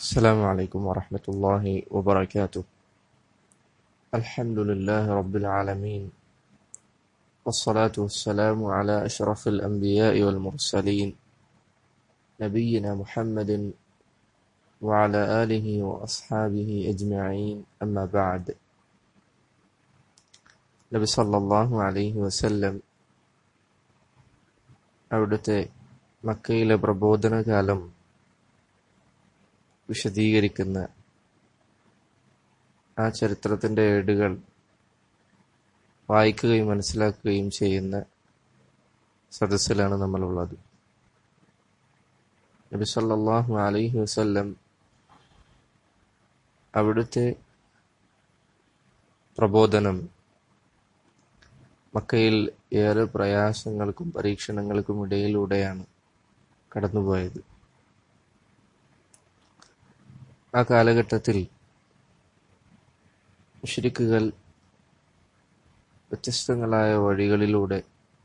السلام عليكم ورحمة الله وبركاته الحمد لله رب العالمين والصلاة والسلام على أشرف الأنبياء والمرسلين نبينا محمد وعلى آله وأصحابه أجمعين أما بعد നബി സല്ലല്ലാഹു അലൈഹി വസല്ലം അവിടുത്തെ മക്കയിലെ പ്രബോധനകാലം വിശദീകരിക്കുന്ന ആ ചരിത്രത്തിന്റെ ഏടുകൾ വായിക്കുകയും മനസ്സിലാക്കുകയും ചെയ്യുന്ന സദസ്സിലാണ് നമ്മളുള്ളത് നബി സല്ലല്ലാഹു അലൈഹി വസല്ലം അവിടുത്തെ പ്രബോധനം മക്കയിൽ ഏറെ പ്രയാസങ്ങൾക്കും പരീക്ഷണങ്ങൾക്കും ഇടയിലൂടെയാണ് കടന്നുപോയത് ആ കാലഘട്ടത്തിൽ മുഷ്രിക്കുകൾ വ്യത്യസ്തങ്ങളായ വഴികളിലൂടെ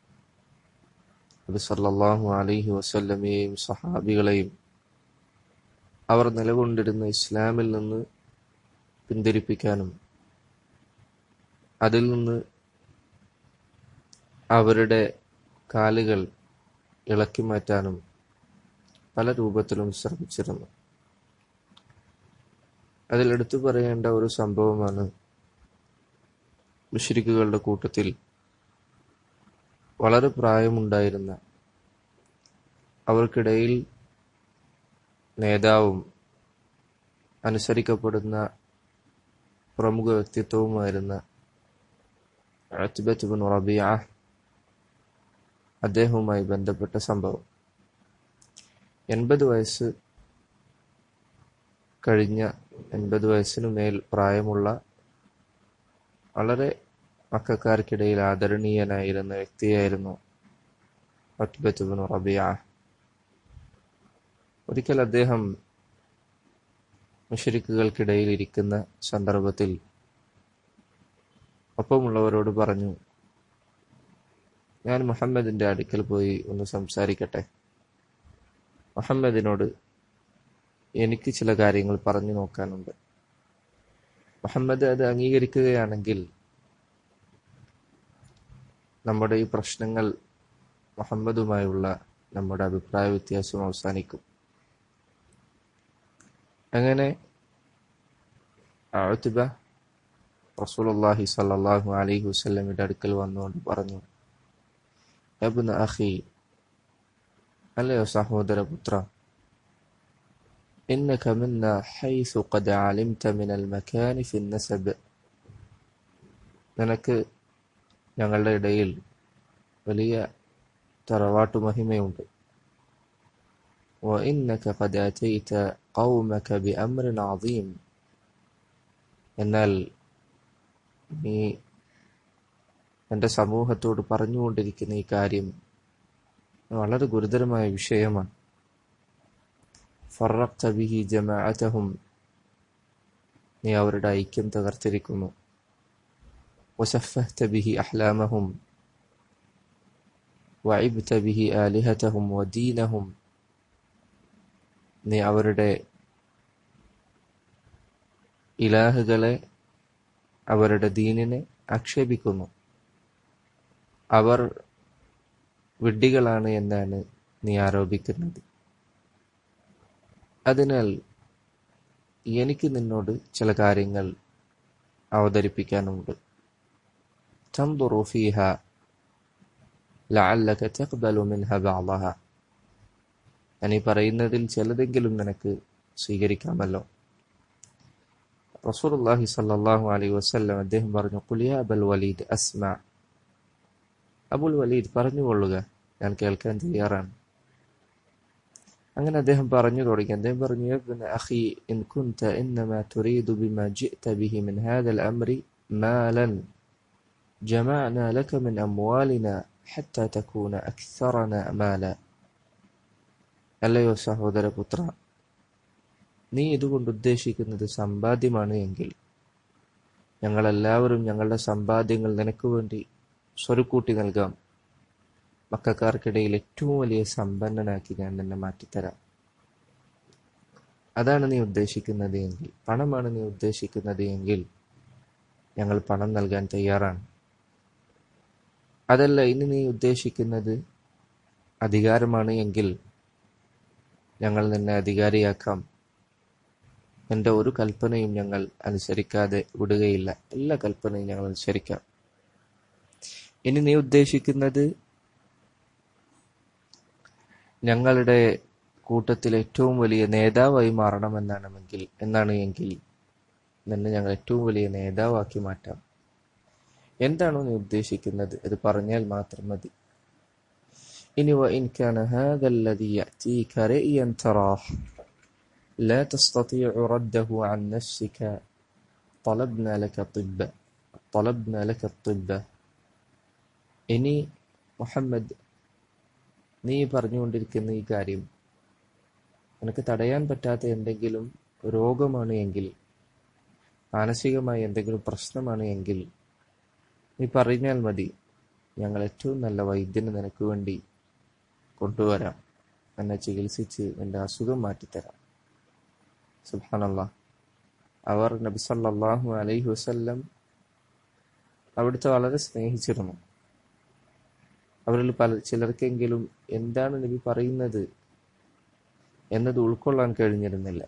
നബി സല്ലല്ലാഹു അലൈഹി വസല്ലമയെയും സഹാബികളെയും അവർ നിലകൊണ്ടിരുന്ന ഇസ്ലാമിൽ നിന്ന് പിന്തിരിപ്പിക്കാനും അതിൽ നിന്ന് അവരുടെ കാലുകൾ ഇളക്കി മാറ്റാനും പല രൂപത്തിലും ശ്രമിച്ചിരുന്നു അതിൽ എടുത്തു പറയേണ്ട ഒരു സംഭവമാണ് മുഷ്രിക്കുകളുടെ കൂട്ടത്തിൽ വളരെ പ്രായമുണ്ടായിരുന്ന അവർക്കിടയിൽ നേതാവും അനുസരിക്കപ്പെടുന്ന പ്രമുഖ വ്യക്തിത്വവുമായിരുന്ന അത്ബത്ത് ബിൻ റബിയ അദ്ദേഹവുമായി ബന്ധപ്പെട്ട സംഭവം എൺപത് വയസ്സ് കഴിഞ്ഞ എൺപത് വയസ്സിനു മേൽ പ്രായമുള്ള വളരെ മക്കാർക്കിടയിൽ ആദരണീയനായിരുന്ന വ്യക്തിയായിരുന്നു ഒറ്റ്ബത്ത് ബിൻ റബിയ ഒരിക്കൽ അദ്ദേഹം മുഷരിക്കുകൾക്കിടയിൽ ഇരിക്കുന്ന സന്ദർഭത്തിൽ ഒപ്പമുള്ളവരോട് പറഞ്ഞു ഞാൻ മുഹമ്മദിന്റെ അടുക്കൽ പോയി ഒന്ന് സംസാരിക്കട്ടെ മുഹമ്മദിനോട് എനിക്ക് ചില കാര്യങ്ങൾ പറഞ്ഞു നോക്കാനുണ്ട് മുഹമ്മദ് അത് അംഗീകരിക്കുകയാണെങ്കിൽ നമ്മുടെ ഈ പ്രശ്നങ്ങൾ മുഹമ്മദുമായുള്ള നമ്മുടെ അഭിപ്രായ വ്യത്യാസം അവസാനിക്കും അങ്ങനെ ആഴ്ത്തിബ റസൂലുള്ളാഹി സല്ലല്ലാഹു അലൈഹി വസല്ലമയുടെ അടുക്കൽ വന്നുകൊണ്ട് പറഞ്ഞു ابن أخي അല്ലയോ സഹോദരപുത്ര إنك منا حيث قد علمت من المكان في النسب നിനക്ക് ഞങ്ങളുടെ ഇടയിൽ വലിയ തറവാട്ടു മഹിമയുണ്ട് وإنك قد أتيت قومك بأمر عظيم എന്നാൽ നീ എന്റെ സമൂഹത്തോട് പറഞ്ഞുകൊണ്ടിരിക്കുന്ന ഈ കാര്യം വളരെ ഗുരുതരമായ വിഷയമാണ് ഫറഖ്ത ബിഹി ജമാഅതഹും നീ അവരുടെ ഐക്യം തകർത്തിരിക്കുന്നു വസഫഹ്ത ബിഹി അഹ്ലാമഹും വഇബ്ത ബിഹി ആലിഹതഹും വദീനഹും നീ അവരുടെ ഇലാഹുകളെ അവരുടെ ദീനിനെ ആക്ഷേപിക്കുന്നു അവർ വിഡ്ഢികളാണ് എന്നാണ് നീ ആരോപിക്കുന്നത് അതിനാൽ എനിക്ക് നിന്നോട് ചില കാര്യങ്ങൾ അവതരിപ്പിക്കാനുണ്ട് تنظر فيها لعلك تقبل منها بعضها ഞാൻ ഈ പറയുന്നതിൽ ചിലതെങ്കിലും നിനക്ക് സ്വീകരിക്കാമല്ലോ റസൂലുള്ളാഹി സ്വല്ലല്ലാഹു അലൈഹി വസല്ലം അദ്ദേഹം പറഞ്ഞു ഖുൽ യാ അബൽ വലീദ് അസ്മ അബുൽ വലീദ് പറഞ്ഞുകൊള്ളുക ഞാൻ കേൾക്കാൻ തയ്യാറാണ് അങ്ങനെ അദ്ദേഹം പറഞ്ഞു തുടങ്ങി അദ്ദേഹം പറഞ്ഞു ابن أخي إن كنت إنما تريد بما جئت به من هذا الأمر مالا جمعنا لك من أموالنا حتى تكون أكثرنا مالا അല്ലയോ സഹോദരപുത്ര നീ ഇതുകൊണ്ട് ഉദ്ദേശിക്കുന്നത് സമ്പാദ്യമാണ് എങ്കിൽ ഞങ്ങളെല്ലാവരും ഞങ്ങളുടെ സമ്പാദ്യങ്ങൾ നിനക്ക് വേണ്ടി സ്വരുക്കൂട്ടി നൽകാം മക്കാർക്കിടയിൽ ഏറ്റവും വലിയ സമ്പന്നനാക്കി ഞാൻ നിന്നെ മാറ്റിത്തരാം അതാണ് നീ ഉദ്ദേശിക്കുന്നത് എങ്കിൽ പണമാണ് നീ ഉദ്ദേശിക്കുന്നത് എങ്കിൽ ഞങ്ങൾ പണം നൽകാൻ തയ്യാറാണ് അതല്ല ഇനി നീ ഉദ്ദേശിക്കുന്നത് അധികാരമാണ് എങ്കിൽ ഞങ്ങൾ നിന്നെ അധികാരിയാക്കാം എന്റെ ഒരു കൽപ്പനയും ഞങ്ങൾ അനുസരിക്കാതെ വിടുകയില്ല എല്ലാ കൽപ്പനയും ഞങ്ങൾ അനുസരിക്കാം ഇനി നീ ഉദ്ദേശിക്കുന്നത് ഞങ്ങളുടെ കൂട്ടത്തിൽ ഏറ്റവും വലിയ നേതാവായി മാറണമെന്നാണെങ്കിൽ എന്നാണ് എങ്കിൽ നിന്നെ ഞങ്ങൾ ഏറ്റവും വലിയ നേതാവാക്കി മാറ്റാം എന്താണോ നീ ഉദ്ദേശിക്കുന്നത് അത് പറഞ്ഞാൽ മാത്രം മതി ഇനി وإن كان هذا الذي يأتيك رئيا تراه لا تستطيع رده عن نفسك طلبنا لك طب طلبنا لك الطب ഇനി മുഹമ്മദ് നീ പറഞ്ഞുകൊണ്ടിരിക്കുന്ന ഈ കാര്യം നിനക്ക് തടയാൻ പറ്റാത്ത എന്തെങ്കിലും രോഗമാണ് എങ്കിൽ മാനസികമായ എന്തെങ്കിലും പ്രശ്നമാണ് എങ്കിൽ നീ പറഞ്ഞാൽ മതി ഞങ്ങൾ ഏറ്റവും നല്ല വൈദ്യന് നിനക്ക് വേണ്ടി കൊണ്ടുവരാം എന്നെ ചികിത്സിച്ച് നിന്റെ അസുഖം മാറ്റിത്തരാം സുബാനല്ല അവർ നബി സല്ലല്ലാഹു അലൈഹി വസല്ലം അവിടുത്തെ വളരെ സ്നേഹിച്ചിരുന്നു അവരിൽ പല ചിലർക്കെങ്കിലും എന്താണ് നബി പറയുന്നത് എന്നത് ഉൾക്കൊള്ളാൻ കഴിഞ്ഞിരുന്നില്ല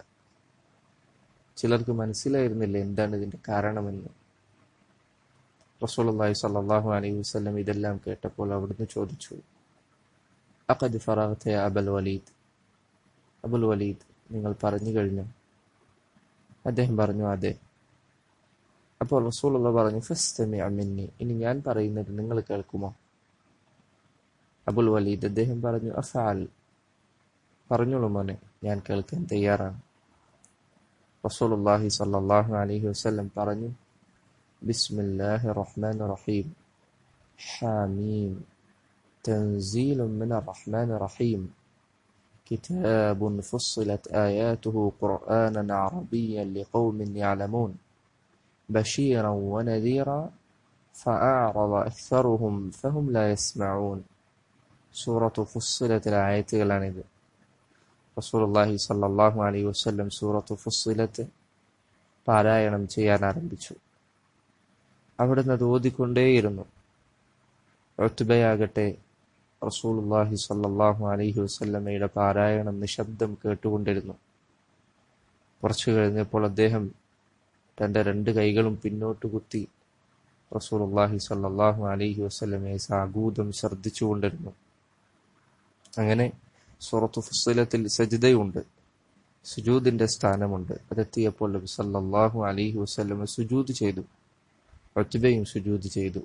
ചിലർക്ക് മനസ്സിലായിരുന്നില്ല എന്താണ് ഇതിന്റെ കാരണമെന്ന് റസൂലുള്ളാഹി സ്വല്ലല്ലാഹു അലൈഹി വസല്ലം ഇതെല്ലാം കേട്ടപ്പോൾ അവിടുന്ന് ചോദിച്ചു അഖദ് ഫറഗ്ത യാ അബൽ വലീദ് അബുൽ വലീദ് നിങ്ങൾ പറഞ്ഞു കഴിഞ്ഞു അദ്ദേഹം പറഞ്ഞു അതെ അപ്പോൾ റസൂലുള്ള പറഞ്ഞു ഫസ്തമി മിന്നി ഇനി ഞാൻ പറയുന്നത് നിങ്ങൾ കേൾക്കുമോ അബുൽ വലീദ് അദ്ദേഹം പറഞ്ഞു അഫാൽ പറഞ്ഞോളൂ മോനെ ഞാൻ കേൾക്കാൻ തയ്യാറാണ് റസൂലുള്ളാഹി സ്വല്ലല്ലാഹു അലൈഹി വസല്ലം പറഞ്ഞു ബിസ്മില്ലാഹി റഹ്മാൻ റഹീം ഹാമീം تنزيل من الرحمن الرحيم كتاب فصلت آياته قرآنا عربيا لقوم يعلمون بشيرا ونذيرا فأعرض أكثرهم فهم لا يسمعون سورة فصلت الآيات الآن റസൂലുള്ളാഹി സല്ലല്ലാഹു അലൈഹി വസല്ലം സൂറത്തു ഫുസ്സിലത്ത് പാരായണം ചെയ്യാൻ ആരംഭിച്ചു അവിടുന്ന് അത് ഓതിക്കൊണ്ടേയിരുന്നു ഒത്തുബയാകട്ടെ റസൂലുള്ളാഹി സല്ലല്ലാഹു അലൈഹി വസല്ലമയുടെ പാരായണം നിശബ്ദം കേട്ടുകൊണ്ടിരുന്നു കുറച്ചു കഴിഞ്ഞപ്പോൾ അദ്ദേഹം തന്റെ രണ്ട് കൈകളും പിന്നോട്ട് കുത്തി റസൂലുള്ളാഹി സല്ലല്ലാഹു അലൈഹി വസല്ലമയെ സാഗൂതം ശ്രദ്ധിച്ചുകൊണ്ടിരുന്നു അങ്ങനെ സൂറത്തു ഫുസ്സിലത്തിൽ സജിദയുണ്ട് സുജൂദിന്റെ സ്ഥാനമുണ്ട് അതെത്തിയപ്പോൾ നബി സല്ലല്ലാഹു അലൈഹി വസല്ലമ സുജൂദ് ചെയ്തു ഒത്തുബയും സുജൂദ് ചെയ്തു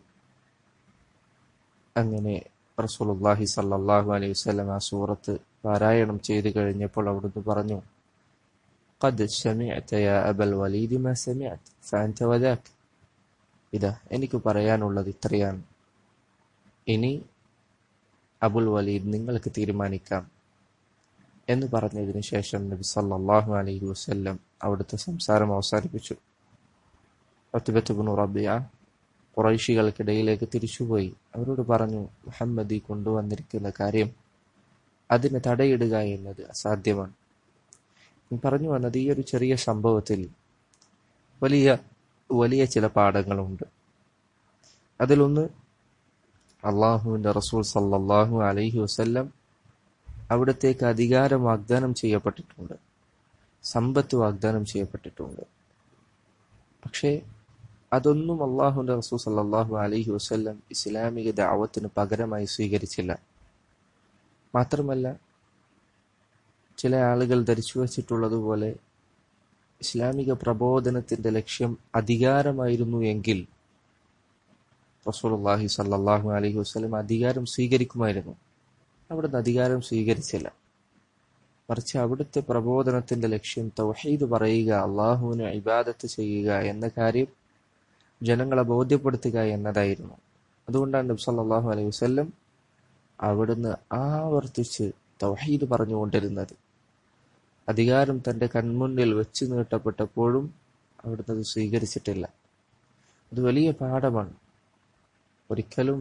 അങ്ങനെ റസൂലുള്ളാഹി സല്ലല്ലാഹു അലൈഹി വസല്ലം ആ സൂറത്ത് പാരായണം ചെയ്തു കഴിഞ്ഞപ്പോൾ അവിടുന്ന് പറഞ്ഞു قد سمعت يا أبا الوليد ما سمعت فأنت وذاك ഇതാ എനിക്ക് പറയാനുള്ളത് ഇത്രയാണ് ഇനി അബുൽ വലീദ് നിങ്ങൾക്ക് തീരുമാനിക്കാം എന്ന് പറഞ്ഞതിന് ശേഷം നബി സല്ലല്ലാഹു അലൈഹി വസല്ലം അവിടുത്തെ സംസാരം അവസാനിപ്പിച്ചു ഒത്തുബത്തുബിനു റബിയ കുറൈശികൾക്കിടയിലേക്ക് തിരിച്ചുപോയി അവരോട് പറഞ്ഞു മുഹമ്മദി കൊണ്ടുവന്നിരിക്കുന്ന കാര്യം അതിന് തടയിടുക എന്നത് അസാധ്യമാണ് പറഞ്ഞു വന്നത് ഈ ഒരു ചെറിയ സംഭവത്തിൽ വലിയ വലിയ ചില പാഠങ്ങളുണ്ട് അതിലൊന്ന് അള്ളാഹുവിന്റെ റസൂൽ സല്ലല്ലാഹു അലൈഹി വസല്ലം അവിടത്തേക്ക് അധികാരം വാഗ്ദാനം ചെയ്യപ്പെട്ടിട്ടുണ്ട് സമ്പത്ത് വാഗ്ദാനം ചെയ്യപ്പെട്ടിട്ടുണ്ട് പക്ഷേ അതൊന്നും അള്ളാഹുന്റെ റസൂൽ സല്ലല്ലാഹു അലൈഹി വസല്ലം ഇസ്ലാമിക ദാവത്തിന് പകരമായി സ്വീകരിച്ചില്ല മാത്രമല്ല ചില ആളുകൾ ധരിച്ചു വച്ചിട്ടുള്ളതുപോലെ ഇസ്ലാമിക പ്രബോധനത്തിന്റെ ലക്ഷ്യം അധികാരമായിരുന്നു എങ്കിൽ റസൂലുള്ളാഹി സല്ലല്ലാഹു അലൈഹി വസല്ലം അധികാരം സ്വീകരിക്കുമായിരുന്നു അവിടുന്ന് അധികാരം സ്വീകരിച്ചില്ല മറിച്ച് അവിടുത്തെ പ്രബോധനത്തിന്റെ ലക്ഷ്യം തൗഹീദ് പറയുക അള്ളാഹുവിന് ഇബാദത്ത് ചെയ്യുക എന്ന കാര്യം ജനങ്ങളെ ബോധ്യപ്പെടുത്തുക എന്നതായിരുന്നു അതുകൊണ്ടാണ് നബി സല്ലല്ലാഹു അലൈഹി വസല്ലം അവിടുന്ന് ആവർത്തിച്ച് തൗഹീദ് പറഞ്ഞുകൊണ്ടിരുന്നത് അധികാരം തന്റെ കൺമുന്നിൽ വെച്ച് നീട്ടപ്പെട്ടപ്പോഴും അവിടുന്ന് അത് സ്വീകരിച്ചിട്ടില്ല അത് വലിയ പാഠമാണ് ഒരിക്കലും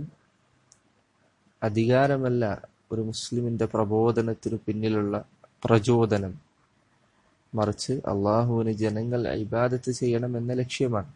അധികാരമല്ല ഒരു മുസ്ലിമിന്റെ പ്രബോധനത്തിനു പിന്നിലുള്ള പ്രചോദനം മറിച്ച് അള്ളാഹുവിന് ജനങ്ങൾ ഇബാദത്ത് ചെയ്യണമെന്ന ലക്ഷ്യമാണ്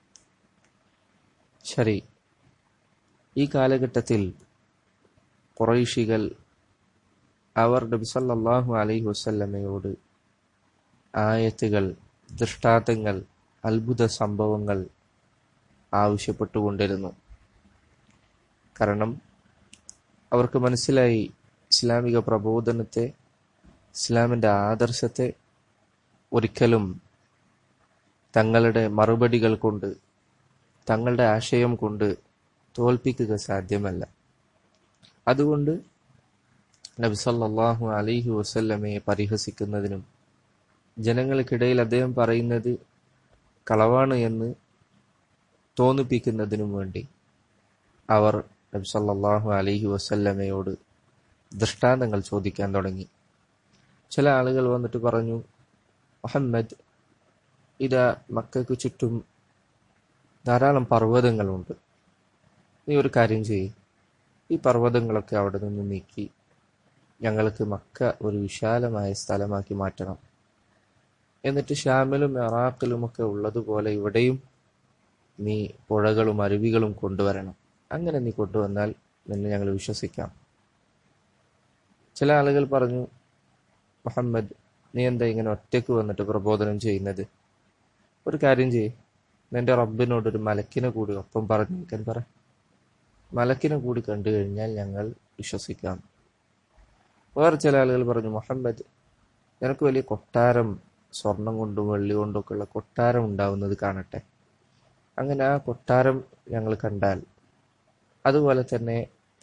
ശരി ഈ കാലഘട്ടത്തിൽ കുറൈശികൾ അവർ നബി സല്ലല്ലാഹു അലൈഹി വസല്ലമയോട് ആയത്തുകൾ ദൃഷ്ടാന്തങ്ങൾ അത്ഭുത സംഭവങ്ങൾ ആവശ്യപ്പെട്ടുകൊണ്ടിരുന്നു കാരണം അവർക്ക് മനസ്സിലായി ഇസ്ലാമിക പ്രബോധനത്തെ ഇസ്ലാമിൻ്റെ ആദർശത്തെ ഒരിക്കലും തങ്ങളുടെ മറുപടികൾ കൊണ്ട് തങ്ങളുടെ ആശയം കൊണ്ട് തോൽപ്പിക്കുക സാധ്യമല്ല അതുകൊണ്ട് നബി സല്ലല്ലാഹു അലൈഹി വസല്ലമയെ പരിഹസിക്കുന്നതിനും ജനങ്ങൾക്കിടയിൽ അദ്ദേഹം പറയുന്നത് കളവാണ് എന്ന് തോന്നിപ്പിക്കുന്നതിനും വേണ്ടി അവർ നബി സല്ലല്ലാഹു അലൈഹി വസല്ലമയോട് ദൃഷ്ടാന്തങ്ങൾ ചോദിക്കാൻ തുടങ്ങി ചില ആളുകൾ വന്നിട്ട് പറഞ്ഞു മുഹമ്മദ് ഇതാ മക്കൾക്ക് ചുറ്റും ധാരാളം പർവ്വതങ്ങളുണ്ട് നീ ഒരു കാര്യം ചെയ്യ് ഈ പർവ്വതങ്ങളൊക്കെ അവിടെ നിന്ന് നീക്കി ഞങ്ങൾക്ക് മക്ക ഒരു വിശാലമായ സ്ഥലമാക്കി മാറ്റണം എന്നിട്ട് ഷാമിലും ഇറാഖിലുമൊക്കെ ഉള്ളതുപോലെ ഇവിടെയും നീ പുഴകളും അരുവികളും കൊണ്ടുവരണം അങ്ങനെ നീ കൊണ്ടുവന്നാൽ നിന്നെ ഞങ്ങൾ വിശ്വസിക്കാം ചില ആളുകൾ പറഞ്ഞു മുഹമ്മദ് നീ എന്താ ഇങ്ങനെ ഒറ്റയ്ക്ക് വന്നിട്ട് പ്രബോധനം ചെയ്യുന്നത് ഒരു കാര്യം ചെയ്യ് നിന്റെ റബ്ബിനോട് ഒരു മലക്കിനെ കൂടി ഒപ്പം പറഞ്ഞേക്കാൻ പറ മലക്കിനെ കൂടി കണ്ടു കഴിഞ്ഞാൽ ഞങ്ങൾ വിശ്വസിക്കാം വേറെ ചില ആളുകൾ പറഞ്ഞു മുഹമ്മദ് നിനക്ക് വലിയ കൊട്ടാരം സ്വർണം കൊണ്ടും വെള്ളി കൊണ്ടും ഒക്കെ ഉള്ള കൊട്ടാരം ഉണ്ടാവുന്നത് കാണട്ടെ അങ്ങനെ ആ കൊട്ടാരം ഞങ്ങൾ കണ്ടാൽ അതുപോലെ തന്നെ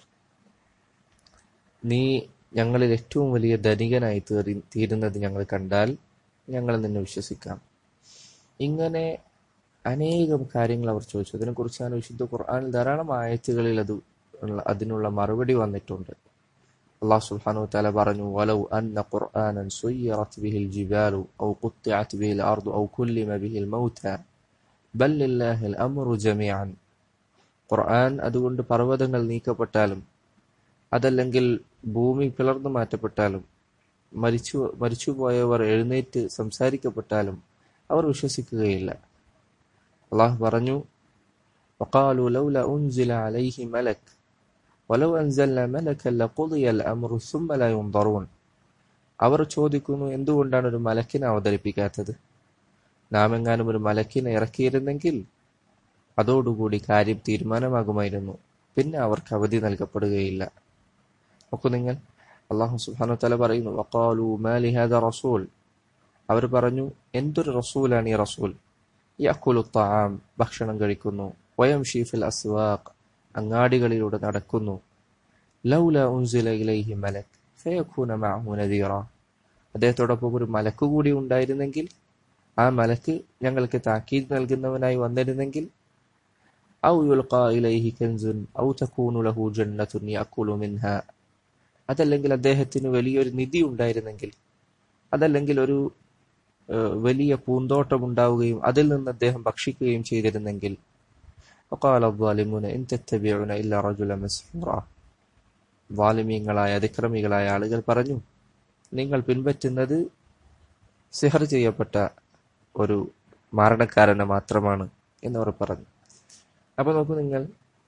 നീ ഞങ്ങളിൽ ഏറ്റവും വലിയ ധനികനായി തീറി തീരുന്നത് ഞങ്ങൾ കണ്ടാൽ ഞങ്ങൾ നിന്നെ വിശ്വസിക്കാം ഇങ്ങനെ അനേകം കാര്യങ്ങൾ അവർ ചോദിച്ചു അതിനെക്കുറിച്ചാണ് വിശുദ്ധ ഖുർആനിൽ ധാരാളം ആയത്തുകളിൽ അത് ഉള്ള- അതിനുള്ള മറുപടി വന്നിട്ടുണ്ട് അള്ളാഹു സുബ്ഹാനഹു വതആല പറഞ്ഞു വലൗ അന്ന ഖുർആനൻ സുയ്യിറത് ബിഹിൽ ജിബാലു ഔ ഖുത്തിഅത് ബിഹിൽ അർദു ഔ കുല്ലിമ ബിഹിൽ മൗത ബൽ ലില്ലാഹിൽ അംറു ജമീഅൻ ഖുർആൻ അതുകൊണ്ട് പർവ്വതങ്ങൾ നീക്കപ്പെട്ടാലും അതല്ലെങ്കിൽ ഭൂമി പിളർന്നു മാറ്റപ്പെട്ടാലും മരിച്ചു മരിച്ചുപോയവർ എഴുന്നേറ്റ് സംസാരിക്കപ്പെട്ടാലും അവർ വിശ്വസിക്കുകയില്ല അള്ളാഹു പറഞ്ഞു وقالوا لولا أنزل عليه ملك ولو أنزلنا ملكا لقضي الأمر ثم لا ينظرون അവർ ചോദിക്കുന്നു എന്തുകൊണ്ടാണ് ഒരു മലക്കിനെ അവതരിപ്പിക്കാത്തത് നാം എങ്ങാനും ഒരു മലക്കിനെ ഇറക്കിയിരുന്നെങ്കിൽ അതോടുകൂടി കാര്യം തീരുമാനമാകുമായിരുന്നു പിന്നെ അവർക്ക് അവധി നൽകപ്പെടുകയില്ല നോക്കൂ നിങ്ങൾ അള്ളാഹു സുബ്ഹാനഹു വതആല പറയുന്നു വഖാലു മാ ലിഹാദ റസൂൽ അവർ പറഞ്ഞു എന്തൊരു റസൂലാണ് ഈ റസൂൽ യഅക്കുലു ത്വആം ഭക്ഷണം കഴിക്കുന്നു വയംശി ഫിൽ അസ്വാഖ് അങ്ങാടികളിലൂടെ നടക്കുന്നു ലൗല ഉൻസില ഇലൈഹി മലക് ഫയകൂന മഅഹു നദീറ അദ്ദേഹത്തോടൊപ്പം ഒരു മലക്ക് കൂടി ഉണ്ടായിരുന്നെങ്കിൽ ആ മലക്ക് ഞങ്ങൾക്ക് താക്കീത് നൽകുന്നവനായി വന്നിരുന്നെങ്കിൽ ഔ യുൽഖാ ഇലൈഹി കൻസുൻ ഔ തകൂനു ലഹു ജന്നത്തുൻ യഅക്കുലു മിൻഹാ അതല്ലെങ്കിൽ അദ്ദേഹത്തിന് വലിയൊരു നിധി ഉണ്ടായിരുന്നെങ്കിൽ അതല്ലെങ്കിൽ ഒരു ഏഹ്, വലിയ പൂന്തോട്ടം ഉണ്ടാവുകയും അതിൽ നിന്ന് അദ്ദേഹം ഭക്ഷിക്കുകയും ചെയ്തിരുന്നെങ്കിൽ وقال الظالمون إن تتبعون إلا رجلا مسحورا വാലിമീങ്ങളായ അതിക്രമികളായ ആളുകൾ പറഞ്ഞു നിങ്ങൾ പിൻപറ്റുന്നത് സിഹർ ചെയ്യപ്പെട്ട ഒരു മാരണക്കാരനെ മാത്രമാണ് എന്നവർ പറഞ്ഞു അപ്പൊ നോക്കൂ നിങ്ങൾ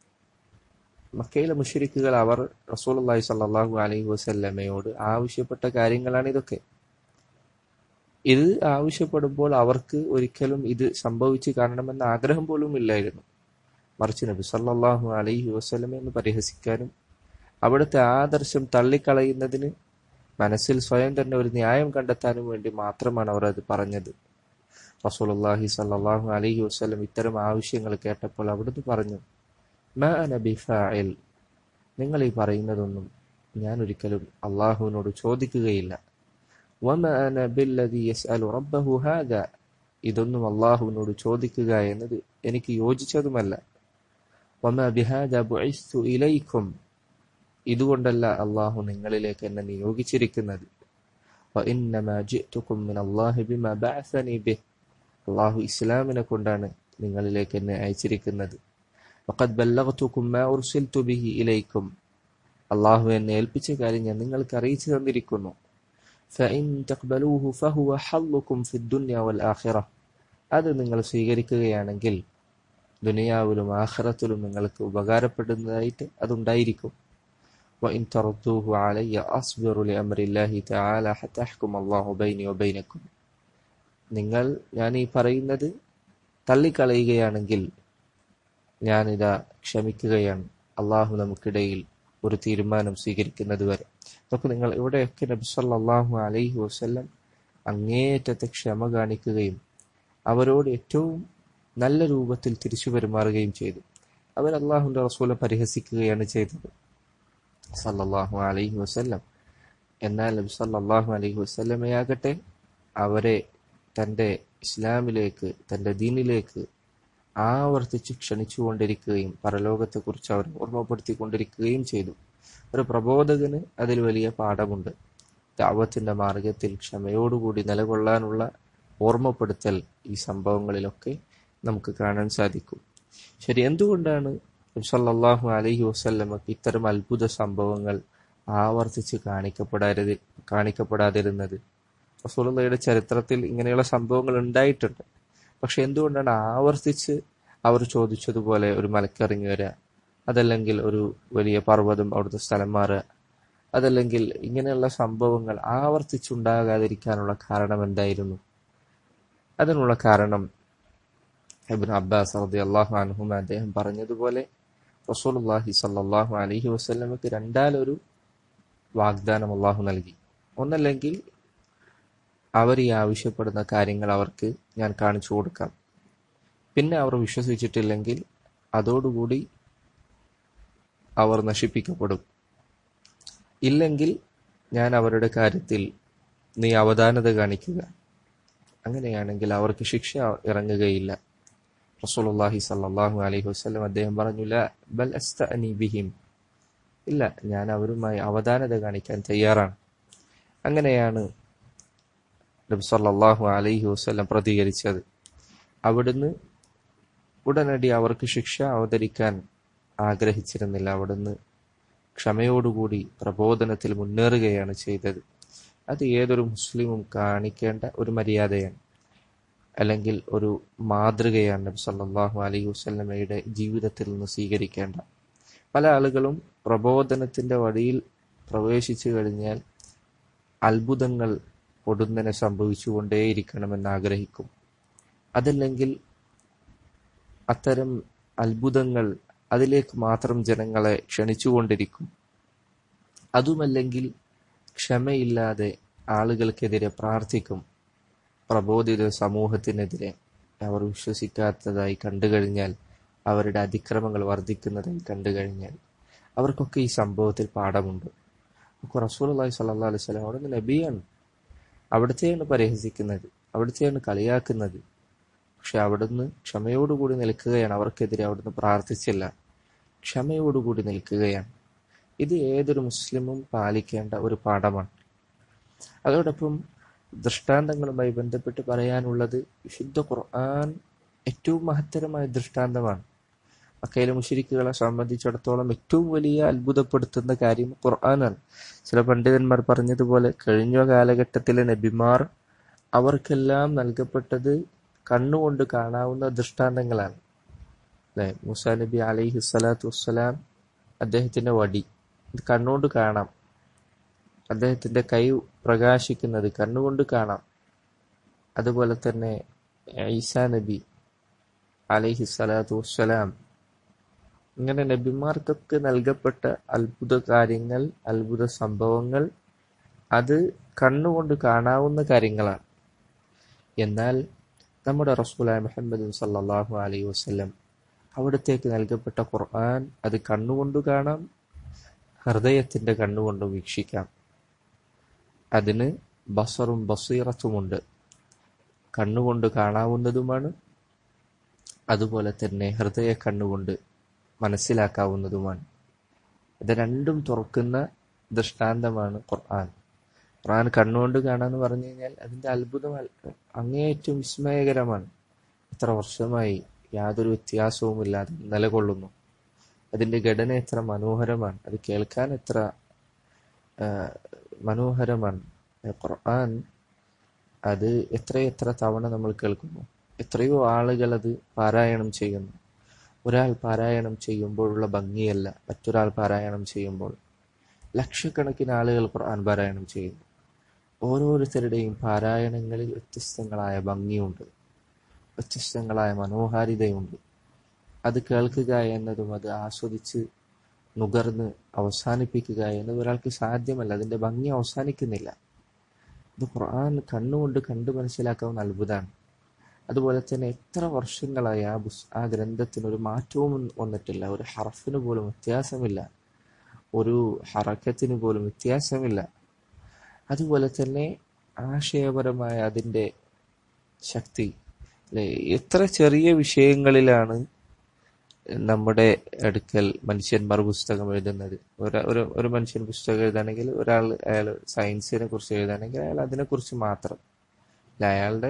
മക്കയിലെ മുഷരിക്കുകൾ അവർ റസൂലുള്ളാഹി സ്വല്ലല്ലാഹു അലൈഹി വസല്ലമയോട് ആവശ്യപ്പെട്ട കാര്യങ്ങളാണ് ഇതൊക്കെ ഇത് ആവശ്യപ്പെടുമ്പോൾ അവർക്ക് ഒരിക്കലും ഇത് സംഭവിച്ചു കാണണമെന്ന ആഗ്രഹം പോലും ഇല്ലായിരുന്നു മറിച്ച് നബി സല്ലല്ലാഹു അലൈഹി വസല്ലമയെ ഒന്ന് പരിഹസിക്കാനും അവിടുത്തെ ആദർശം തള്ളിക്കളയുന്നതിന് മനസ്സിൽ സ്വയം തന്നെ ഒരു ന്യായം കണ്ടെത്താനും വേണ്ടി മാത്രമാണ് അവർ അത് പറഞ്ഞത് റസൂലുള്ളാഹി സല്ലല്ലാഹു അലൈഹി വസല്ലം ഇത്തരം ആവശ്യങ്ങൾ കേട്ടപ്പോൾ അവിടുന്ന് പറഞ്ഞു മാ അന ബിഫാഇൽ നിങ്ങൾ ഈ പറയുന്നതൊന്നും ഞാൻ ഒരിക്കലും അള്ളാഹുവിനോട് ചോദിക്കുകയില്ല വമ അന ബില്ലദി യസ്അലു റബ്ബഹു ഹാദാ ഇതൊന്നും അള്ളാഹുവിനോട് ചോദിക്കുക എന്നത് എനിക്ക് യോജിച്ചതുമല്ല വമ ബിഹാദ ബുഇസ്തു ഇലൈക്കും ഇതുകൊണ്ടല്ല അള്ളാഹു നിങ്ങളിലേക്ക് എന്നെ നിയോഗിച്ചിരിക്കുന്നത് وإنما جئتكم من الله بما بعثني به അള്ളാഹു ഇസ്ലാമിനെ കൊണ്ടാണ് നിങ്ങളിലേക്ക് എന്നെ അയച്ചിരിക്കുന്നത് وقد بلغتكم ما أرسلت به إليكم അള്ളാഹു എന്നെ ഏൽപ്പിച്ച കാര്യം ഞാൻ നിങ്ങൾക്ക് അറിയിച്ചു തന്നിരിക്കുന്നു فإن تقبلوه فهو حظكم في الدنيا والآخرة അത് നിങ്ങൾ സ്വീകരിക്കുകയാണെങ്കിൽ ദുനിയാവിലും ആഖിറത്തിലും നിങ്ങൾക്ക് ഉപകാരപ്പെടുന്നതായിട്ട് അതുണ്ടായിരിക്കും وإن تردوه علي أصبر لأمر الله تعالى حتى أحكم الله بيني وبينكم നിങ്ങൾ ഞാൻ ഈ പറയുന്നത് തള്ളിക്കളയുകയാണെങ്കിൽ ഞാനിതാ ക്ഷമിക്കുകയാണ് അള്ളാഹു നമുക്കിടയിൽ ഒരു തീരുമാനം സ്വീകരിക്കുന്നത് വരെ അതൊക്കെ നിങ്ങൾ ഇവിടെയൊക്കെ നബി സല്ലല്ലാഹു അലൈഹി വസല്ലം അങ്ങേയറ്റത്തെ ക്ഷമ കാണിക്കുകയും അവരോട് ഏറ്റവും നല്ല രൂപത്തിൽ തിരിച്ചു പെരുമാറുകയും ചെയ്തു അവർ അള്ളാഹുന്റെ റസൂലെ പരിഹസിക്കുകയാണ് ചെയ്തത് സല്ലല്ലാഹു അലൈഹി വസല്ലം എന്നാൽ നബി സല്ലല്ലാഹു അലൈഹി വസല്ലമയാകട്ടെ അവരെ തന്റെ ഇസ്ലാമിലേക്ക് തന്റെ ദീനിലേക്ക് ആവർത്തിച്ച് ക്ഷണിച്ചുകൊണ്ടിരിക്കുകയും പരലോകത്തെക്കുറിച്ച് അവർ ഓർമ്മപ്പെടുത്തിക്കൊണ്ടിരിക്കുകയും ചെയ്തു ഒരു പ്രബോധകന് അതിൽ വലിയ പാഠമുണ്ട് ദാവത്തിന്റെ മാർഗത്തിൽ ക്ഷമയോടുകൂടി നിലകൊള്ളാനുള്ള ഓർമ്മപ്പെടുത്തൽ ഈ സംഭവങ്ങളിലൊക്കെ നമുക്ക് കാണാൻ സാധിക്കും ശരി എന്തുകൊണ്ടാണ് സല്ലല്ലാഹു അലൈഹി വസല്ലമക്ക് ഇത്തരം അത്ഭുത സംഭവങ്ങൾ ആവർത്തിച്ച് കാണിക്കപ്പെടാതി കാണിക്കപ്പെടാതിരുന്നത് റസൂലുള്ളയുടെ ചരിത്രത്തിൽ ഇങ്ങനെയുള്ള സംഭവങ്ങൾ ഉണ്ടായിട്ടുണ്ട് പക്ഷെ എന്തുകൊണ്ടാണ് ആവർത്തിച്ച് അവർ ചോദിച്ചതുപോലെ ഒരു മലക്കിറങ്ങി വരിക അതല്ലെങ്കിൽ ഒരു വലിയ പർവ്വതം അവിടുത്തെ സ്ഥലം മാറുക അതല്ലെങ്കിൽ ഇങ്ങനെയുള്ള സംഭവങ്ങൾ ആവർത്തിച്ചുണ്ടാകാതിരിക്കാനുള്ള കാരണം എന്തായിരുന്നു അതിനുള്ള കാരണം ഇബ്ൻ അബ്ബാസ് റളിയല്ലാഹു അൻഹുമ അദ്ദേഹം പറഞ്ഞതുപോലെ റസൂലുള്ളാഹി സ്വല്ലല്ലാഹു അലൈഹി വസല്ലമക്ക് രണ്ടാലൊരു വാഗ്ദാനം അള്ളാഹു നൽകി ഒന്നല്ലെങ്കിൽ അവർ ഈ ആവശ്യപ്പെടുന്ന കാര്യങ്ങൾ അവർക്ക് ഞാൻ കാണിച്ചു കൊടുക്കാം പിന്നെ അവർ വിശ്വസിച്ചിട്ടില്ലെങ്കിൽ അതോടുകൂടി അവർ നശിപ്പിക്കപ്പെടും ഇല്ലെങ്കിൽ ഞാൻ അവരുടെ കാര്യത്തിൽ നീ അവധാനത കാണിക്കുക അങ്ങനെയാണെങ്കിൽ അവർക്ക് ശിക്ഷ ഇറങ്ങുകയില്ല റസൂലുള്ളാഹി സല്ലല്ലാഹു അലൈഹി വസല്ലം അദ്ദേഹം പറഞ്ഞു ല ബൽ അസ്തഅനി ബിഹിം ഇല്ല ഞാൻ അവരുമായി അവധാനത കാണിക്കാൻ തയ്യാറാണ് അങ്ങനെയാണ് നബി സല്ലല്ലാഹു അലൈഹി വസല്ലം പ്രതികരിച്ചത് അവിടുന്ന് ഉടനടി അവർക്ക് ശിക്ഷ അവതരിക്കാൻ ആഗ്രഹിച്ചിരുന്നില്ല അവിടുന്ന് ക്ഷമയോടുകൂടി പ്രബോധനത്തിൽ മുന്നേറുകയാണ് ചെയ്തത് അത് ഏതൊരു മുസ്ലിമും കാണിക്കേണ്ട ഒരു മര്യാദയാണ് അല്ലെങ്കിൽ ഒരു മാതൃകയാണ് നബി സല്ലല്ലാഹു അലൈഹി വസല്ലമയുടെ ജീവിതത്തിൽ നിന്ന് സ്വീകരിക്കേണ്ട പല ആളുകളും പ്രബോധനത്തിന്റെ വഴിയിൽ പ്രവേശിച്ചു കഴിഞ്ഞാൽ അത്ഭുതങ്ങൾ പൊടുന്നനെ സംഭവിച്ചുകൊണ്ടേയിരിക്കണമെന്ന് ആഗ്രഹിക്കും അതല്ലെങ്കിൽ അത്തരം അത്ഭുതങ്ങൾ അതിലേക്ക് മാത്രം ജനങ്ങളെ ക്ഷണിച്ചുകൊണ്ടിരിക്കും അതുമല്ലെങ്കിൽ ക്ഷമയില്ലാതെ ആളുകൾക്കെതിരെ പ്രാർത്ഥിക്കും പ്രബോധിത സമൂഹത്തിനെതിരെ അവർ വിശ്വസിക്കാത്തതായി കണ്ടു കഴിഞ്ഞാൽ അവരുടെ അതിക്രമങ്ങൾ വർദ്ധിക്കുന്നതായി കണ്ടു കഴിഞ്ഞാൽ അവർക്കൊക്കെ ഈ സംഭവത്തിൽ പാഠമുണ്ട് റസൂൽ അള്ളാഹി സല്ലാ അലൈഹി സ്വലാം അവിടെ നബിയാണ് അവിടുത്തെയാണ് പരിഹസിക്കുന്നത് അവിടുത്തെയാണ് കളിയാക്കുന്നത് പക്ഷെ അവിടുന്ന് ക്ഷമയോടുകൂടി നിൽക്കുകയാണ് അവർക്കെതിരെ അവിടുന്ന് പ്രാർത്ഥിച്ചില്ല ക്ഷമയോടുകൂടി നിൽക്കുകയാണ് ഇത് ഏതൊരു മുസ്ലിമും പാലിക്കേണ്ട ഒരു പാഠമാണ് അതോടൊപ്പം ദൃഷ്ടാന്തങ്ങളുമായി ബന്ധപ്പെട്ട് പറയാനുള്ളത് വിശുദ്ധ ഖുർആൻ ഏറ്റവും മഹത്തരമായ ദൃഷ്ടാന്തമാണ് മക്കയിലെ മുഷരിക്കുകളെ സംബന്ധിച്ചിടത്തോളം ഏറ്റവും വലിയ അത്ഭുതപ്പെടുത്തുന്ന കാര്യം ഖുർആനാണ് ചില പണ്ഡിതന്മാർ പറഞ്ഞതുപോലെ കഴിഞ്ഞ കാലഘട്ടത്തിലെ നബിമാർ അവർക്കെല്ലാം നൽകപ്പെട്ടത് കണ്ണുകൊണ്ട് കാണാവുന്ന ദൃഷ്ടാന്തങ്ങളാണ് അല്ലെ മൂസാ നബി അലൈഹി സ്വലാത്തു വസ്സലാം അദ്ദേഹത്തിന്റെ വടി ഇത് കണ്ണുകൊണ്ട് കാണാം അദ്ദേഹത്തിന്റെ കൈ പ്രകാശിക്കുന്നത് കണ്ണുകൊണ്ട് കാണാം അതുപോലെ തന്നെ ഈസാ നബി അലൈഹി സ്വലാത്തു വസ്സലാം ഇങ്ങനെ നബിമാർക്കൊക്കെ നൽകപ്പെട്ട അത്ഭുത കാര്യങ്ങൾ അത്ഭുത സംഭവങ്ങൾ അത് കണ്ണുകൊണ്ട് കാണാവുന്ന കാര്യങ്ങളാണ് എന്നാൽ നമ്മുടെ റസൂലായ മുഹമ്മദ് സല്ലാഹു അലൈഹി വസ്ലം അവിടത്തേക്ക് നൽകപ്പെട്ട ഖുർആൻ അത് കണ്ണുകൊണ്ട് കാണാം ഹൃദയത്തിന്റെ കണ്ണുകൊണ്ട് വീക്ഷിക്കാം അതിന് ബസറും ബസീറത്തുമുണ്ട് കണ്ണുകൊണ്ട് കാണാവുന്നതുമാണ് അതുപോലെ തന്നെ ഹൃദയ കണ്ണുകൊണ്ട് മനസ്സിലാക്കാവുന്നതുമാണ് ഇത് രണ്ടും തുറക്കുന്ന ദൃഷ്ടാന്തമാണ് ഖുർആൻ ഖുർആൻ കണ്ണുകൊണ്ട് കാണാന്ന് പറഞ്ഞു കഴിഞ്ഞാൽ അതിന്റെ അത്ഭുതം അങ്ങേയറ്റം വിസ്മയകരമാണ് എത്ര വർഷമായി യാതൊരു വ്യത്യാസവുമില്ലാതെ നിലകൊള്ളുന്നു അതിന്റെ ഘടന എത്ര മനോഹരമാണ് അത് കേൾക്കാൻ എത്ര മനോഹരമാണ് ഖുർആൻ അത് എത്രയെത്ര തവണ നമ്മൾ കേൾക്കുന്നു എത്രയോ ആളുകൾ അത് പാരായണം ചെയ്യുന്നു ഒരാൾ പാരായണം ചെയ്യുമ്പോഴുള്ള ഭംഗിയല്ല മറ്റൊരാൾ പാരായണം ചെയ്യുമ്പോൾ ലക്ഷക്കണക്കിന് ആളുകൾ ഖുർആൻ പാരായണം ചെയ്യുന്നു ഓരോരുത്തരുടെയും പാരായണങ്ങളിൽ വ്യത്യസ്തങ്ങളായ ഭംഗിയുണ്ട് വ്യത്യസ്തങ്ങളായ മനോഹാരിതയുണ്ട് അത് കേൾക്കുക എന്നതും അത് ആസ്വദിച്ച് നുകർന്ന് അവസാനിപ്പിക്കുക എന്നത് ഒരാൾക്ക് സാധ്യമല്ല അതിന്റെ ഭംഗി അവസാനിക്കുന്നില്ല ഇത് ഖുർആൻ കണ്ണുകൊണ്ട് കണ്ടു മനസ്സിലാക്കാവുന്ന അത്ഭുതമാണ് അതുപോലെ തന്നെ എത്ര വർഷങ്ങളായി ആ ബുസ് ആ ഗ്രന്ഥത്തിന് ഒരു മാറ്റവും വന്നിട്ടില്ല ഒരു ഹറഫിന് പോലും വ്യത്യാസമില്ല ഒരു ഹറക്കത്തിന് പോലും വ്യത്യാസമില്ല അതുപോലെ തന്നെ ആശയപരമായ അതിൻ്റെ ശക്തി അല്ലെ എത്ര ചെറിയ വിഷയങ്ങളിലാണ് നമ്മുടെ അടുക്കൽ മനുഷ്യന്മാർ പുസ്തകം എഴുതുന്നത് ഒരു ഒരു ഒരു മനുഷ്യൻ പുസ്തകം എഴുതാണെങ്കിൽ ഒരാൾ അയാൾ സയൻസിനെ കുറിച്ച് എഴുതാണെങ്കിൽ അയാൾ അതിനെക്കുറിച്ച് മാത്രം അല്ല അയാളുടെ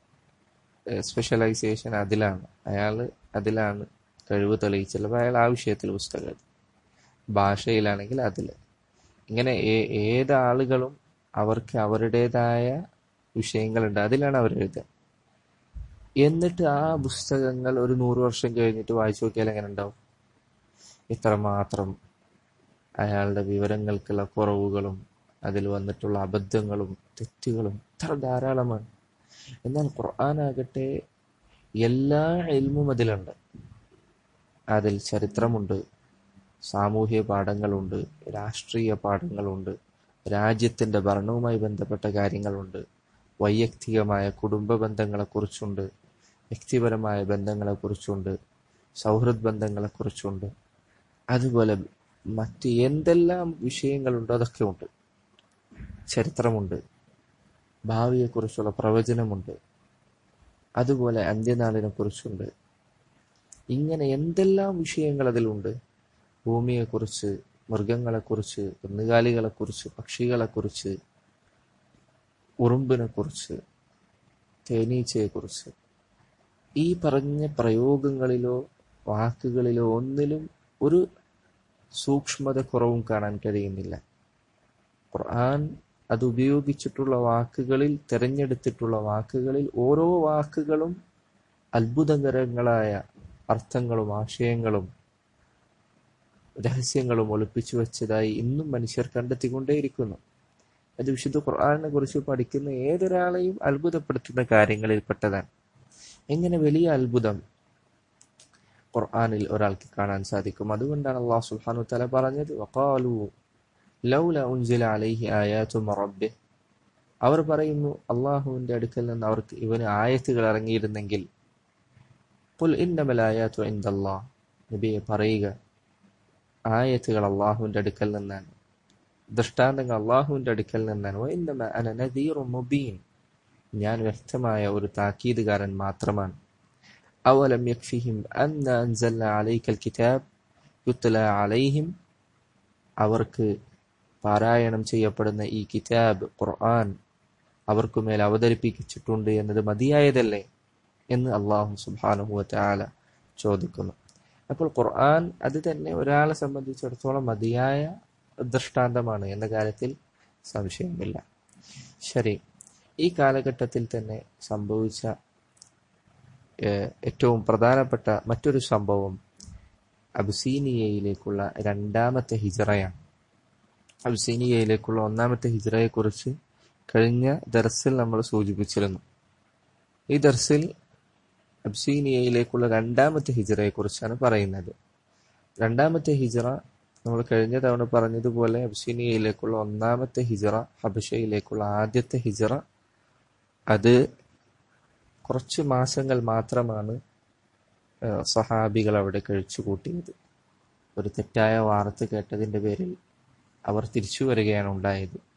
സ്പെഷ്യലൈസേഷൻ അതിലാണ് അയാൾ അതിലാണ് കഴിവ് തെളിയിച്ചുള്ളത് അയാൾ ആ വിഷയത്തിൽ പുസ്തകം എഴുതും ഭാഷയിലാണെങ്കിൽ അതിൽ ഇങ്ങനെ ഏത് ആളുകളും അവർക്ക് അവരുടേതായ വിഷയങ്ങളുണ്ട് അതിലാണ് അവർ എഴുതുക എന്നിട്ട് ആ പുസ്തകങ്ങൾ ഒരു നൂറ് വർഷം കഴിഞ്ഞിട്ട് വായിച്ചു നോക്കിയാൽ എങ്ങനെ ഉണ്ടാവും ഇത്രമാത്രം അയാളുടെ വിവരങ്ങൾക്കുള്ള കുറവുകളും അതിൽ വന്നിട്ടുള്ള അബദ്ധങ്ങളും തെറ്റുകളും ഇത്ര ധാരാളമാണ് എന്നാൽ ഖുർആനാകട്ടെ എല്ലാ എൽമും അതിലുണ്ട് അതിൽ ചരിത്രമുണ്ട് സാമൂഹ്യ പാഠങ്ങളുണ്ട് രാഷ്ട്രീയ പാഠങ്ങളുണ്ട് രാജ്യത്തിന്റെ ഭരണവുമായി ബന്ധപ്പെട്ട കാര്യങ്ങളുണ്ട് വൈയക്തികമായ കുടുംബ ബന്ധങ്ങളെക്കുറിച്ചുണ്ട് വ്യക്തിപരമായ ബന്ധങ്ങളെക്കുറിച്ചുണ്ട് സൗഹൃദ ബന്ധങ്ങളെക്കുറിച്ചുണ്ട് അതുപോലെ മറ്റ് എന്തെല്ലാം വിഷയങ്ങളുണ്ടോ അതൊക്കെ ഉണ്ട് ചരിത്രമുണ്ട് ഭാവിയെക്കുറിച്ചുള്ള പ്രവചനമുണ്ട് അതുപോലെ അന്ത്യനാളിനെ കുറിച്ചുണ്ട് ഇങ്ങനെ എന്തെല്ലാം വിഷയങ്ങൾ അതിലുണ്ട് ഭൂമിയെക്കുറിച്ച് മൃഗങ്ങളെക്കുറിച്ച് കന്നുകാലികളെക്കുറിച്ച് പക്ഷികളെക്കുറിച്ച് ഉറുമ്പിനെക്കുറിച്ച് തേനീച്ചയെക്കുറിച്ച് ഈ പറഞ്ഞ പ്രയോഗങ്ങളിലോ വാക്കുകളിലോ ഒന്നിലും ഒരു സൂക്ഷ്മത കുറവും കാണാൻ കഴിയുന്നില്ല ഖുർആൻ അത് ഉപയോഗിച്ചിട്ടുള്ള വാക്കുകളിൽ തിരഞ്ഞെടുത്തിട്ടുള്ള വാക്കുകളിൽ ഓരോ വാക്കുകളും അത്ഭുതകരങ്ങളായ അർത്ഥങ്ങളും ആശയങ്ങളും രഹസ്യങ്ങളും ഒളിപ്പിച്ചു വെച്ചതായി ഇന്നും മനുഷ്യർ കണ്ടെത്തിക്കൊണ്ടേയിരിക്കുന്നു അത് വിശുദ്ധ ഖുർആാനിനെ കുറിച്ച് പഠിക്കുന്ന ഏതൊരാളെയും അത്ഭുതപ്പെടുത്തുന്ന കാര്യങ്ങളിൽപ്പെട്ടതാണ് എങ്ങനെ വലിയ അത്ഭുതം ഖുർആാനിൽ ഒരാൾക്ക് കാണാൻ സാധിക്കും അതുകൊണ്ടാണ് അള്ളാഹു സുബ്ഹാനഹു തആല പറഞ്ഞത് വഖാലു ലൗല ഉൻസില അലൈഹി ആയാതു റബ്ബി അവർ പറയുന്നു അള്ളാഹുവിന്റെ അടുക്കൽ നിന്ന് അവർക്ക് ഇവന് ആയത്തുകൾ ഇറങ്ങിയിരുന്നെങ്കിൽ പുൽ ഇന്നമൽ ആയാത്തു ഇൻദല്ലാഹ് നബിയെ പറയുക ആയത്തുകൾ അള്ളാഹുവിന്റെ അടുക്കൽ നിന്നാണ് ദൃഷ്ടാന്തങ്ങൾ അള്ളാഹുവിന്റെ അടുക്കൽ നിന്നാണ് ഇന്നമ അന നദീറു മുബീൻ ഞാൻ വ്യക്തമായ ഒരു താക്കീതുകാരൻ മാത്രമാണ് അവലം യക്ഫിഹിം അന്ന അൻസൽന അലൈക്കൽ കിതാബ് യുത്ല അലൈഹിം അവർക്ക് പാരായണം ചെയ്യപ്പെടുന്ന ഈ കിതാബ് ഖുർആൻ അവർക്കുമേൽ അവതരിപ്പിച്ചിട്ടുണ്ട് എന്നത് മതിയായതല്ലേ എന്ന് അള്ളാഹു സുബ്ഹാനഹു വതആല ചോദിക്കുന്നു അപ്പോൾ ഖുർആൻ അത് തന്നെ ഒരാളെ സംബന്ധിച്ചിടത്തോളം മതിയായ ദൃഷ്ടാന്തമാണ് എന്ന കാര്യത്തിൽ സംശയമില്ല ശരി ഈ കാലഘട്ടത്തിൽ തന്നെ സംഭവിച്ച ഏറ്റവും പ്രധാനപ്പെട്ട മറ്റൊരു സംഭവം അബ്സീനിയയിലേക്കുള്ള രണ്ടാമത്തെ ഹിജറയാണ് അബ്സീനിയയിലേക്കുള്ള ഒന്നാമത്തെ ഹിജറയെക്കുറിച്ച് കഴിഞ്ഞ ദർസിൽ നമ്മൾ സൂചിപ്പിച്ചിരുന്നു ഈ ദർസിൽ അബ്സീനിയയിലേക്കുള്ള രണ്ടാമത്തെ ഹിജറയെക്കുറിച്ചാണ് പറയുന്നത് രണ്ടാമത്തെ ഹിജറ നമ്മൾ കഴിഞ്ഞ തവണ പറഞ്ഞതുപോലെ അബ്സീനിയയിലേക്കുള്ള ഒന്നാമത്തെ ഹിജറ ഹബഷയിലേക്കുള്ള ആദ്യത്തെ ഹിജറ അത് കുറച്ച് മാസങ്ങൾ മാത്രമാണ് സഹാബികൾ അവിടെ കഴിച്ചു കൂട്ടിയത് ഒരു തെറ്റായ വാർത്ത കേട്ടതിന്റെ പേരിൽ അവർ തിരിച്ചു വരികയാണ് ഉണ്ടായത്